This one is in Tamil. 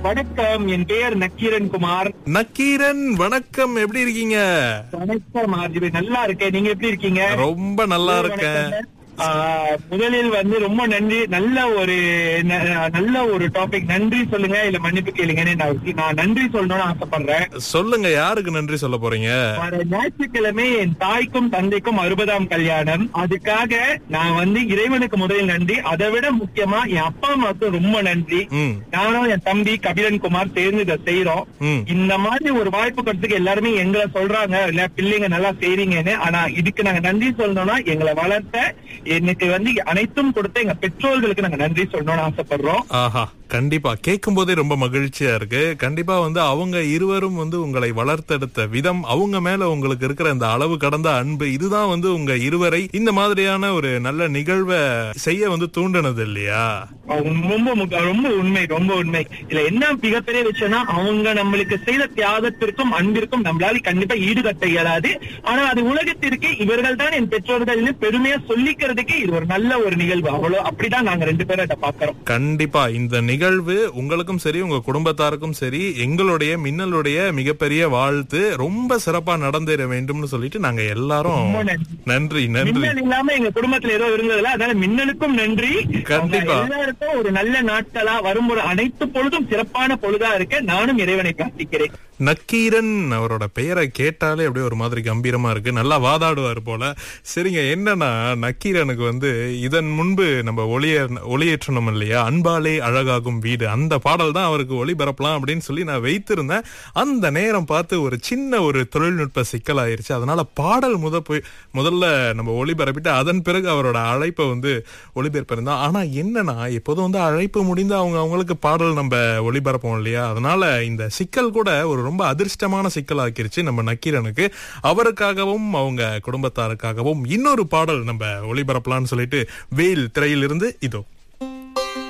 வணக்கம் என் பெயர் நக்கீரன் குமார் நக்கீரன் வணக்கம் எப்படி இருக்கீங்க வணக்கம் ஆர்ஜிபி நல்லா இருக்கேன் நீங்க எப்படி இருக்கீங்க ரொம்ப நல்லா இருக்கேன் ஆ, முதலில் வந்து ரொம்ப நன்றி நல்ல ஒரு ந- நல்ல ஒரு டாபிக் நன்றி சொல்லுங்க இல்ல மன்னிப்பு கேளுங்கன்னு நான் நான் நன்றி சொல்லணும்னு ஆசைப்படுறேன் சொல்லுங்க யாருக்கு நன்றி சொல்ல போறீங்க வர ஞாயிற்றுக்கிழமை என் தாய்க்கும் தந்தைக்கும் அறுபதாம் கல்யாணம் அதுக்காக நான் வந்து இறைவனுக்கு முதலில் நன்றி அதை விட முக்கியமா என் அப்பா அம்மாவுக்கு ரொம்ப நன்றி ம் நானும் என் தம்பி கபிலன் குமார் சேர்ந்து இதை செய்யறோம் ம் இந்த மாதிரி ஒரு வாய்ப்பு கொடுத்ததுக்கு எல்லாருமே எங்களை சொல்றாங்க இல்ல பிள்ளைங்க நல்லா செய்றீங்கன்னு ஆனா இதுக்கு நாங்க நன்றி சொல்லணும்னா எங்களை வளர்த்த எனக்கு வந்து அனைத்தும் கொடுத்த எங்க பெற்றோர்களுக்கு நாங்க நன்றி சொல்லணும்னு ஆசைப்படுறோம் ஆஹா கண்டிப்பா கேட்கும் போதே ரொம்ப மகிழ்ச்சியா இருக்கு கண்டிப்பா வந்து அவங்க இருவரும் வந்து உங்களை வளர்த்தெடுத்த விதம் அவங்க மேல உங்களுக்கு இருக்கிற இந்த அளவு கடந்த அன்பு இதுதான் வந்து உங்க இருவரை இந்த மாதிரியான ஒரு நல்ல நிகழ்வை செய்ய வந்து தூண்டினது இல்லையா ரொம்ப முக்க- ரொம்ப உண்மை ரொம்ப உண்மை இதுல என்ன மிகப்பெரிய விஷயம்னா அவங்க நம்மளுக்கு செய்த தியாகத்திற்கும் அன்பிற்கும் நம்மளால கண்டிப்பா ஈடுகட்ட இயலாது ஆனா அது உலகத்திற்கு இவர்கள் தான் என் பெற்றோர்கள்னு பெருமையா சொல்லிக்கிறதுக்கு இது ஒரு நல்ல ஒரு நிகழ்வு அவ்வளவு அப்படிதான் நாங்க ரெண்டு பேரும் இதை பாக்குறோம் கண்டிப்பா இந்த நிகழ்வு உங்களுக்கும் சரி உங்க குடும்பத்தாருக்கும் சரி எங்களுடைய மின்னலுடைய மிகப்பெரிய வாழ்த்து ரொம்ப சிறப்பா நடந்தேற வேண்டும்னு சொல்லிட்டு நாங்க எல்லாரும் ரொம்ப நன்றி. நன்றி நன்றி மின்னல் இல்லாம எங்க குடும்பத்துல ஏதோ இருந்ததுல அதனால மின்னலுக்கும் நன்றி கண்டிப்பா. அவங்க எல்லாருக்கும் ஒரு நல்ல நாட்களா வரும் ஒரு அனைத்து பொழுதும் சிறப்பான பொழுதா இருக்க நானும் இறைவனை பிரார்த்திக்கிறேன் நக்கீரன் அவரோட பெயரை கேட்டாலே அப்படியே ஒரு மாதிரி கம்பீரமா இருக்கு நல்லா வாதாடுவார் போல சரிங்க என்னன்னா நக்கீரனுக்கு வந்து இதன் முன்பு நம்ம ஒளிய ஒளியேற்றணும் இல்லையா அன்பாலே அழகாகும் வீடு அந்த பாடல் தான் அவருக்கு ஒளிபரப்பலாம் அப்படின்னு சொல்லி நான் வைத்திருந்தேன் அந்த நேரம் பார்த்து ஒரு சின்ன ஒரு தொழில்நுட்ப சிக்கல் ஆயிருச்சு அதனால பாடல் முத போய் முதல்ல நம்ம ஒளிபரப்பிட்டு அதன் பிறகு அவரோட அழைப்பை வந்து ஒளிபரப்பிருந்தோம் ஆனா என்னன்னா எப்போதும் வந்து அழைப்பு முடிந்து அவங்க அவங்களுக்கு பாடல் நம்ம ஒளிபரப்போம் இல்லையா அதனால இந்த சிக்கல் கூட ஒரு ரொம்ப அதிர்ஷ்டமான சிக்கல் ஆக்கிருச்சு நம்ம நக்கீரனுக்கு அவருக்காகவும் அவங்க குடும்பத்தாருக்காகவும் இன்னொரு பாடல் நம்ம ஒளிபரப்பலாம்னு சொல்லிட்டு வெயில் திரையிலிருந்து இதோ